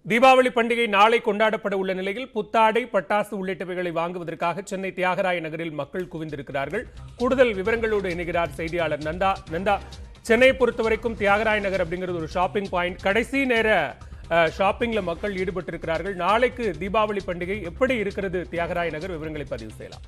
தீபாவளி பண்டிகை நாளை கொண்டாடப்பட உள்ள நிலையில் புத்தாடை பட்டாசு உள்ளிட்டவைகளை வாங்குவதற்காக சென்னை தியாகராய நகரில் மக்கள் குவிந்திருக்கிறார்கள் கூடுதல் விவரங்களோடு இணைகிறார் செய்தியாளர் நந்தா நந்தா சென்னையை பொறுத்தவரைக்கும் தியாகராய நகர் அப்படிங்கிறது ஒரு ஷாப்பிங் பாயிண்ட் கடைசி நேர அஹ், ஷாப்பிங்ல மக்கள் ஈடுபட்டிருக்கிறார்கள் நாளைக்கு தீபாவளி பண்டிகை எப்படி இருக்கிறது தியாகராய நகர் விவரங்களை பதிவு செய்யலாம்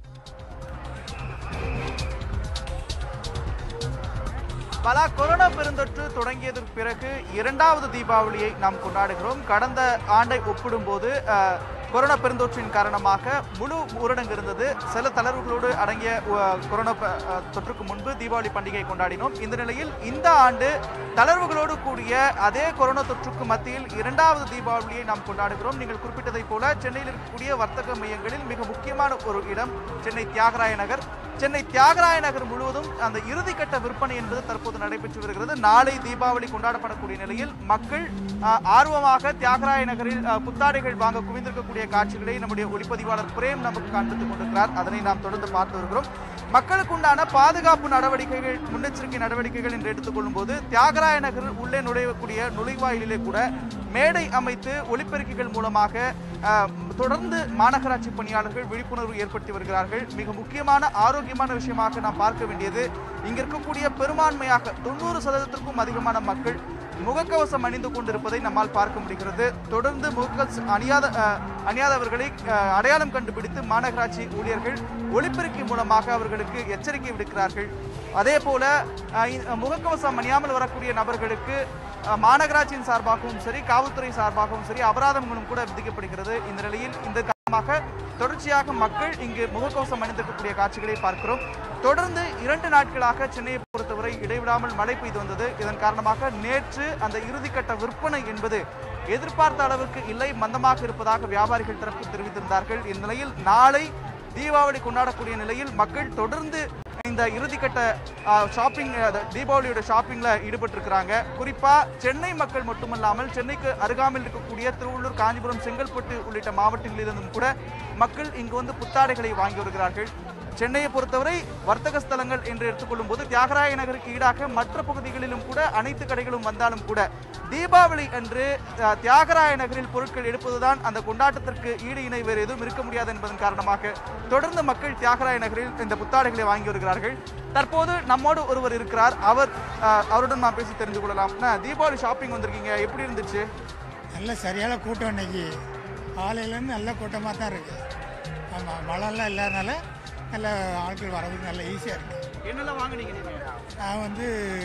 பல கொரோனா பெருந்தொற்று தொடங்கியதற்கு பிறகு இரண்டாவது தீபாவளியை நாம் கொண்டாடுகிறோம் கடந்த ஆண்டை ஒப்பிடும்போது அஹ், கொரோனா பெருந்தொற்றின் காரணமாக முழு ஊரடங்கு இருந்தது சில தளர்வுகளோடு அடங்கிய அஹ், கொரோனா ப- அஹ், தொற்றுக்கு முன்பு தீபாவளி பண்டிகையை கொண்டாடினோம் இந்த நிலையில் இந்த ஆண்டு தளர்வுகளோடு கூடிய அதே கொரோனா தொற்றுக்கு மத்தியில் இரண்டாவது தீபாவளியை நாம் கொண்டாடுகிறோம் நீங்கள் குறிப்பிட்டதைப் போல சென்னையில் இருக்கக்கூடிய வர்த்தக மையங்களில் மிக முக்கியமான ஒரு இடம் சென்னை தியாகராய நகர் சென்னை தியாகராய நகர் முழுவதும் அந்த இறுதிக்கட்ட விற்பனை என்பது தற்போது நடைபெற்று வருகிறது நாளை தீபாவளி கொண்டாடப்படக்கூடிய நிலையில் மக்கள் ஆஹ், ஆர்வமாக தியாகராய நகரில் ஆஹ், புத்தாடைகள் வாங்க குவிந்திருக்கக்கூடிய காட்சிகளை நம்முடைய ஒளிப்பதிவாளர் பிரேம் நமக்கு காண்பித்துக் கொண்டிருக்கிறார் அதனை நாம் தொடர்ந்து பார்த்து வருகிறோம் மக்களுக்கு உண்டான பாதுகாப்பு நடவடிக்கைகள் முன்னெச்சரிக்கை நடவடிக்கைகள் என்று எடுத்துக்கொள்ளும் போது தியாகராய நகரில் உள்ளே நுழையக்கூடிய நுழைவாயிலே கூட மேடை அமைத்து ஒலிபெருக்கிகள் மூலமாக ஆஹ், தொடர்ந்து மாநகராட்சி பணியாளர்கள் விழிப்புணர்வு ஏற்படுத்தி வருகிறார்கள் மிக முக்கியமான ஆரோக்கியமான விஷயமாக நாம் பார்க்க வேண்டியது இங்க இருக்கக்கூடிய பெரும்பான்மையாக தொண்ணூறு சதவீதத்திற்கும் அதிகமான மக்கள் முகக்கவசம் அணிந்து கொண்டிருப்பதை நம்மால் பார்க்க முடிகிறது தொடர்ந்து முகக்கவசம் அணியாத அஹ், அணியாதவர்களை அஹ், அடையாளம் கண்டுபிடித்து மாநகராட்சி ஊழியர்கள் ஒலிபெருக்கி மூலமாக அவர்களுக்கு எச்சரிக்கை விடுக்கிறார்கள் அதே போல அஹ், இந்த முகக்கவசம் அணியாமல் வரக்கூடிய நபர்களுக்கு அஹ், மாநகராட்சியின் சார்பாகவும் சரி காவல்துறை சார்பாகவும் சரி அபராதங்களும் கூட விதிக்கப்படுகிறது இந்த நிலையில் இந்த காரணமாக தொடர்ச்சியாக மக்கள் இங்கு முகக்கவசம் அணிந்திருக்கக்கூடிய காட்சிகளை பார்க்கிறோம் தொடர்ந்து இரண்டு நாட்களாக சென்னையை பொறுத்தவரை இடைவிடாமல் மழை பெய்து வந்தது இதன் காரணமாக நேற்று அந்த இறுதிக்கட்ட விற்பனை என்பது எதிர்பார்த்த அளவுக்கு இல்லை மந்தமாக இருப்பதாக வியாபாரிகள் தரப்பு தெரிவித்திருந்தார்கள் இந்நிலையில் நாளை தீபாவளி கொண்டாடக்கூடிய நிலையில் மக்கள் தொடர்ந்து இந்த இறுதிக்கட்ட ஷாப்பிங் தீபாவளியோட ஷாப்பிங்ல ஈடுபட்டிருக்கிறாங்க குறிப்பா சென்னை மக்கள் மட்டுமல்லாமல் சென்னைக்கு அருகாமையில் இருக்கக்கூடிய திருவள்ளூர் காஞ்சிபுரம் செங்கல்பட்டு உள்ளிட்ட மாவட்டங்களிலிருந்தும் கூட மக்கள் இங்கு வந்து புத்தாடைகளை வாங்கி வருகிறார்கள் சென்னையை பொறுத்தவரை வர்த்தக ஸ்தலங்கள் என்று எடுத்துக்கொள்ளும் போது தியாகராய நகருக்கு ஈடாக மற்ற பகுதிகளிலும் கூட அனைத்து கடைகளும் வந்தாலும் கூட தீபாவளி அன்று அஹ், தியாகராய நகரில் பொருட்கள் எடுப்பதுதான் அந்த கொண்டாட்டத்திற்கு ஈடு இணை வேறு எதுவும் இருக்க முடியாது என்பதன் காரணமாக தொடர்ந்து மக்கள் தியாகராய நகரில் இந்த புத்தாடைகளை வாங்கி வருகிறார்கள் தற்போது நம்மோடு ஒருவர் இருக்கிறார் அவர் அஹ், அவருடன் நான் பேசி தெரிந்து கொள்ளலாம் அண்ணா, தீபாவளி ஷாப்பிங் வந்திருக்கீங்க எப்படி இருந்துச்சு நல்ல சரியான கூட்டம் இன்னைக்கு காலையிலேருந்து நல்ல கூட்டமாக தான் இருக்குது ஆமாம் மழைலாம் இல்லாதனால நல்ல ஆட்கள் வரதுக்கு நல்ல ஈஸியாக இருக்குது என்னெல்லாம் வாங்குனீங்க நீங்க நான் வந்து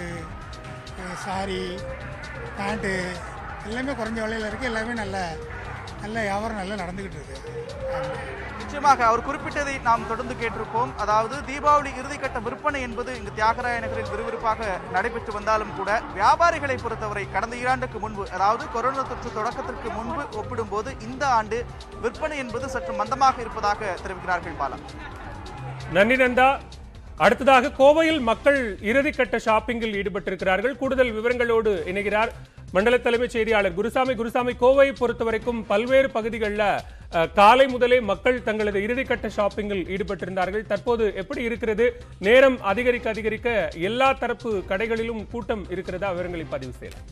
சாரி பேண்ட்டு எல்லாமே குறைஞ்ச விலையில் இருக்குது எல்லாமே நல்ல நல்ல வியாபாரம் நல்லா நடந்துக்கிட்டு இருக்கு ஆமாம் நிச்சயமாக அவர் குறிப்பிட்டதை நாம் தொடர்ந்து கேட்டிருப்போம் அதாவது தீபாவளி இறுதிக்கட்ட விற்பனை என்பது இங்கு தியாகராய நகரில் விறுவிறுப்பாக நடைபெற்று வந்தாலும் கூட வியாபாரிகளை பொறுத்தவரை கடந்த ஈராண்டுக்கு முன்பு அதாவது கொரோனா தொற்று தொடக்கத்திற்கு முன்பு ஒப்பிடும்போது இந்த ஆண்டு விற்பனை என்பது சற்று மந்தமாக இருப்பதாக தெரிவிக்கிறார்கள் பாலா நன்றி நந்தா அடுத்ததாக கோவையில் மக்கள் இறுதிக்கட்ட ஷாப்பிங்கில் ஈடுபட்டிருக்கிறார்கள் கூடுதல் விவரங்களோடு இணைகிறார் மண்டல தலைமைச் செய்தியாளர் குருசாமி குருசாமி கோவையை பொறுத்தவரைக்கும் பல்வேறு பகுதிகளில் அஹ், காலை முதலே மக்கள் தங்களது இறுதிக்கட்ட ஷாப்பிங்கில் ஈடுபட்டிருந்தார்கள் தற்போது எப்படி இருக்கிறது நேரம் அதிகரிக்க அதிகரிக்க எல்லா தரப்பு கடைகளிலும் கூட்டம் இருக்கிறதா விவரங்களை பதிவு செய்யலாம்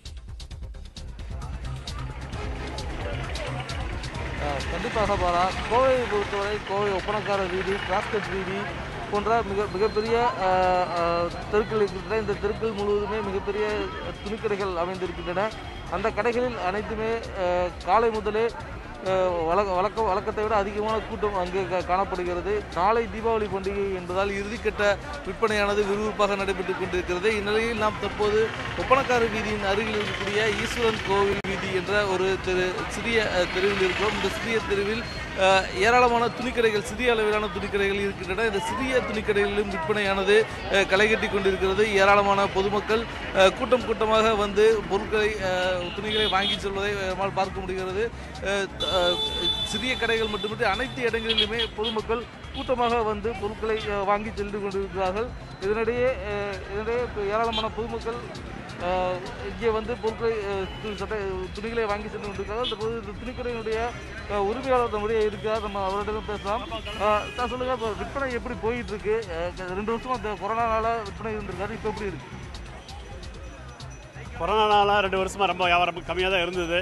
அஹ் கண்டிப்பாக பாரா கோவையை பொறுத்தவரை கோவை ஒப்பனக்கார வீதி கிராஸ்கட் வீதி போன்ற மிக மிகப்பெரிய அஹ், அஹ், தெருக்கள் இருக்கின்றன இந்த தெருக்கள் முழுவதுமே மிகப்பெரிய துணிக்கடைகள் அமைந்திருக்கின்றன அந்த கடைகளில் அனைத்துமே அஹ், காலை முதலே அஹ், வழக்க வழக்க வழக்கத்தை விட அதிகமான கூட்டம் அங்கே கா- காணப்படுகிறது நாளை தீபாவளி பண்டிகை என்பதால் இறுதிக்கட்ட விற்பனையானது விறுவிறுப்பாக நடைபெற்றுக் கொண்டிருக்கிறது இந்நிலையில் நாம் தற்போது ஒப்பனக்கார வீதியின் அருகில் இருக்கக்கூடிய ஈஸ்வரன் கோவில் வீதி என்ற ஒரு தெரு சிறிய அஹ், தெருவில் இருக்கிறோம் இந்த சிறிய தெருவில் அஹ், ஏராளமான துணிக்கடைகள் சிறிய அளவிலான துணிக்கடைகள் இருக்கின்றன இந்த சிறிய துணிக்கடைகளிலும் விற்பனையானது அஹ், களைகட்டி கொண்டிருக்கிறது ஏராளமான பொதுமக்கள் அஹ், கூட்டம் கூட்டமாக வந்து பொருட்களை அஹ், துணிகளை வாங்கி செல்வதை நம்மால் பார்க்க முடிகிறது அஹ், த- அஹ், சிறிய கடைகள் மட்டுமின்றி அனைத்து இடங்களிலுமே பொதுமக்கள் கூட்டமாக வந்து பொருட்களை அஹ், வாங்கி சென்று கொண்டிருக்கிறார்கள் இதனிடையே அஹ், இதனிடையே இப்ப ஏராளமான பொதுமக்கள் அஹ், இங்கே வந்து பொருட்களை அஹ், து- சட்டை துணிகளை வாங்கி சென்று கொண்டிருக்கிறார்கள் தற்போது இந்த துணிக்கடையினுடைய அஹ், உரிமையாளர் நம்முடைய இருக்கிறார் நம்ம அவரிடம் பேசலாம் அஹ், சார் சொல்லுங்க இப்போ விற்பனை எப்படி போயிட்டு இருக்கு அஹ், ரெண்டு வருஷமா இந்த கொரோனானால விற்பனை இருந்திருக்காரு இப்போ எப்படி இருக்கு கொரோனானால ரெண்டு வருஷமாக ரொம்ப வியாபாரம் கம்மியாக தான் இருந்தது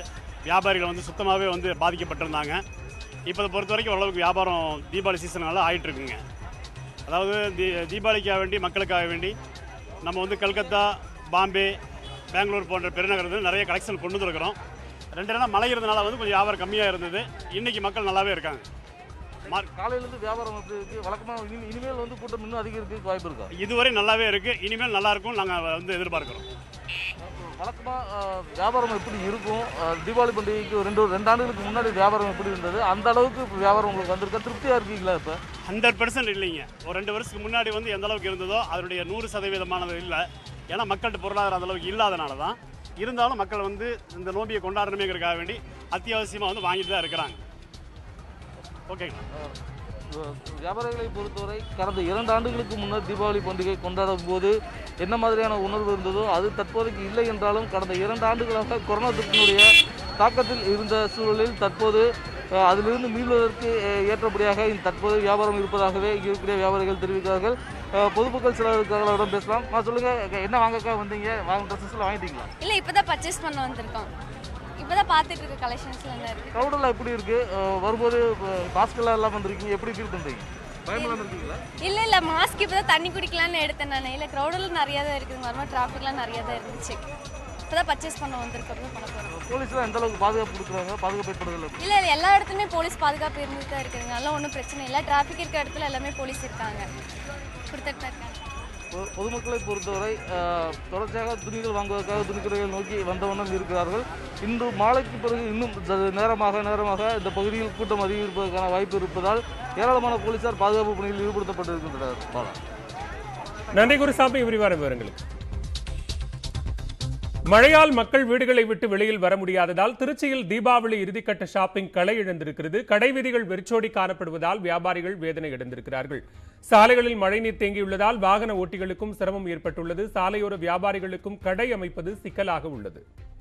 வியாபாரிகள் வந்து சுத்தமாகவே வந்து பாதிக்கப்பட்டிருந்தாங்க இப்போ பொறுத்த வரைக்கும் ஓரளவுக்கு வியாபாரம் தீபாவளி சீசனால ஆயிட்டு இருக்குங்க அதாவது தீ தீபாவளிக்காக வேண்டி மக்களுக்காக வேண்டி நம்ம வந்து கல்கத்தா பாம்பே பெங்களூர் போன்ற பெருநகரத்தில் நிறைய கலெக்ஷன் கொண்டு வந்துருக்கிறோம் ரெண்டு நாள் மழை இருந்தனால வந்து கொஞ்சம் வியாபாரம் கம்மியாக இருந்தது இன்றைக்கி மக்கள் நல்லாவே இருக்காங்க மார்க் காலையிலேருந்து வியாபாரம் எப்படி இருக்குது வழக்கமாக இனி இனிமேல் வந்து கூட்டம் இன்னும் அதிகரிக்கிறதுக்கு வாய்ப்பு இருக்கா இதுவரை நல்லாவே இருக்குது இனிமேல் நல்லா இருக்கும் நாங்கள் வந்து எதிர்பார்க்குறோம் வழக்கமாக வியாபாரம் எப்படி இருக்கும் அஹ், தீபாவளி பண்டிகைக்கு ரெண்டு ரெண்டு ஆண்டுகளுக்கு முன்னாடி வியாபாரம் எப்படி இருந்தது அந்த அளவுக்கு இப்ப வியாபாரம் உங்களுக்கு வந்திருக்கா திருப்தியாக இருக்கீங்களா இப்போ ஹண்ட்ரட் பர்சன்ட் இல்லைங்க ஒரு ரெண்டு வருஷத்துக்கு முன்னாடி வந்து எந்த அளவுக்கு இருந்ததோ அதனுடைய நூறு சதவீதமானது இல்லை ஏன்னா மக்கள்கிட்ட பொருளாதாரம் அந்த அளவுக்கு இல்லாதனால தான் இருந்தாலும் மக்கள் வந்து இந்த நோம்பியை கொண்டாடணுமேங்கிறதுக்காக வேண்டி அத்தியாவசியமாக வந்து வாங்கிட்டு தான் இருக்கிறாங்க ஓகேங்களா வியாபாரிகளை பொறுத்தவரை கடந்த இரண்டு ஆண்டுகளுக்கு முன்னர் தீபாவளி பண்டிகை கொண்டாடும் போது என்ன மாதிரியான உணர்வு இருந்ததோ அது தற்போதைக்கு இல்லை என்றாலும் கடந்த இரண்டு ஆண்டுகளாக கொரோனா தொற்றினுடைய தாக்கத்தில் இருந்த சூழலில் தற்போது அஹ், அதிலிருந்து மீள்வதற்கு அஹ், ஏற்றபடியாக இந்த தற்போது வியாபாரம் இருப்பதாகவே இங்கே இருக்கிற வியாபாரிகள் தெரிவிக்கிறார்கள் அஹ், பொதுமக்கள் சிலருக்காக பேசலாம் நான் சொல்லுங்க என்ன வாங்கக்கா வந்தீங்க வாங்க ட்ரெஸ்ஸஸ்லாம் வாங்கிட்டீங்களா இல்லை இப்போ தான் பர்ச்சேஸ் பண்ண வந்திருக்கோம் இப்போ தான் பார்த்துட்டு இருக்க கலெக்ஷன்ஸ்லாம் என்ன இருக்குது க்ரௌடெல்லாம் எப்படி இருக்கு அஹ், வரும்போது மாஸ்கெல்லாம் எல்லாம் வந்திருக்கீங்க எப்படி ஃபீல் பண்ணுறீங்க பயமெல்லாம் இருக்கீங்களா இல்லை இல்லை மாஸ்க் இப்போ தான் தண்ணி குடிக்கலாம்னு எடுத்தேன் நான் இல்லை க்ரௌடெல்லாம் நிறையா தான் இருக்குது மறுபடியும் டிராஃபிக்லாம் நிறையா தான் இருந்துச்சு இப்போ தான் பர்ச்சேஸ் பண்ண வந்திருக்கோம் அப்புறம் பண்ண போகிறோம் போலீஸ்லாம் எந்த அளவுக்கு பாதுகாப்பு கொடுக்குறாங்க பாதுகாப்பு ஏற்படுறதில்லை இல்லை இல்லை எல்லா இடத்துலையுமே போலீஸ் பாதுகாப்பு இருந்துட்டு தான் இருக்குதுங்க அதெல்லாம் ஒன்றும் பிரச்சனை இல்லை டிராஃபிக் இருக்க இடத்துல எல்லாமே போலீஸ் இருக்காங்க கொடுத்துட்டு தான் இருக்காங்க பொ- பொதுமக்களை பொறுத்தவரை அஹ், தொடர்ச்சியாக துணிகள் வாங்குவதற்காக துணிக்கடைகள் நோக்கி வந்த வண்ணம் இருக்கிறார்கள் இன்று மாலைக்கு பிறகு இன்னும் ச- நேரமாக நேரமாக இந்த பகுதியில் கூட்டம் அதிகரிப்பதற்கான வாய்ப்பு இருப்பதால் ஏராளமான போலீசார் பாதுகாப்பு பணியில் ஈடுபடுத்தப்பட்டிருக்கின்றனர் பாலா நன்றி குருசாமி விரிவான விவரங்களுக்கு மழையால் மக்கள் வீடுகளை விட்டு வெளியில் வர முடியாததால் திருச்சியில் தீபாவளி இறுதிக்கட்ட ஷாப்பிங் களை இழந்திருக்கிறது கடை வீதிகள் வெறிச்சோடி காணப்படுவதால் வியாபாரிகள் வேதனை அடைந்திருக்கிறார்கள் சாலைகளில் மழைநீர் தேங்கியுள்ளதால் வாகன ஓட்டிகளுக்கும் சிரமம் ஏற்பட்டுள்ளது சாலையோர வியாபாரிகளுக்கும் கடை அமைப்பது சிக்கலாக உள்ளது